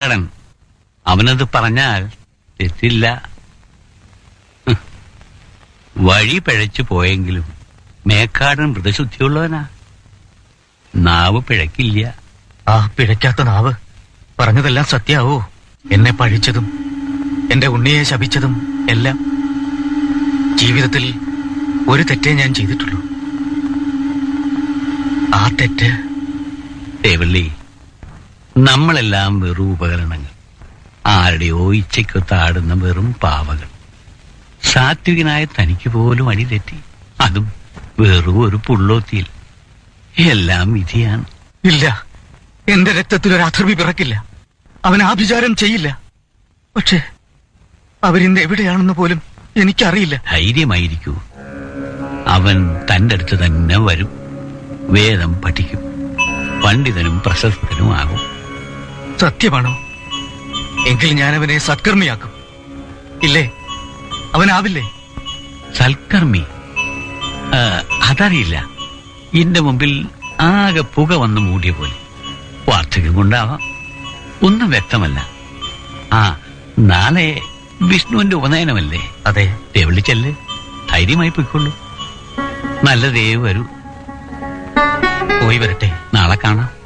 മേക്കാടൻ അവനത് പറഞ്ഞാൽ തെറ്റില്ല ഹ്. വഴി പിഴച്ചു പോയെങ്കിലും മേക്കാടൻ മൃതശുദ്ധിയുള്ളവനാ നാവ് പിഴക്കില്ല ആ പിഴയ്ക്കാത്ത നാവ് പറഞ്ഞതെല്ലാം സത്യാവോ എന്നെ പഴിച്ചതും എന്റെ ഉണ്ണിയെ ശപിച്ചതും എല്ലാം ജീവിതത്തിൽ ഒരു തെറ്റേ ഞാൻ ചെയ്തിട്ടുള്ളൂ ആ തെറ്റ് തേവള്ളി നമ്മളെല്ലാം വെറും ഉപകരണങ്ങൾ ആരുടെയോ ഇച്ഛയ്ക്കൊത്ത് ആടുന്ന വെറും പാവകൾ സാത്വികനായ തനിക്ക് പോലും അടി തെറ്റി അതും വെറും ഒരു പുള്ളോത്തിയിൽ എല്ലാം വിധിയാണ് ഇല്ല എന്റെ രക്തത്തിൽ ഒരു അധർമ്മി പിറക്കില്ല അവൻ ആഭിചാരം ചെയ്യില്ല പക്ഷേ അവരിന്ന് എവിടെയാണെന്ന് പോലും എനിക്കറിയില്ല ധൈര്യമായിരിക്കൂ അവൻ തന്റെ അടുത്ത് തന്നെ വരും വേദം പഠിക്കും പണ്ഡിതനും പ്രശസ്തനും ആകും സത്യമാണോ എങ്കിൽ ഞാൻ അവനെ സത്കർമ്മിയാക്കും ഇല്ലേ അവനാവില്ലേ സൽക്കർമ്മി ആ, അതറിയില്ല എന്റെ മുമ്പിൽ ആകെ പുക വന്ന് മൂടിയ പോലെ വാർദ്ധക്യം കൊണ്ടാവാം ഒന്നും വ്യക്തമല്ല ആ നാളെ വിഷ്ണുവിന്റെ ഉപനയനമല്ലേ അതെ ദേ വിളിച്ചല്ലേ ധൈര്യമായി പോയിക്കൊള്ളൂ നല്ലതേ വരൂ പോയി വരട്ടെ നാളെ കാണാം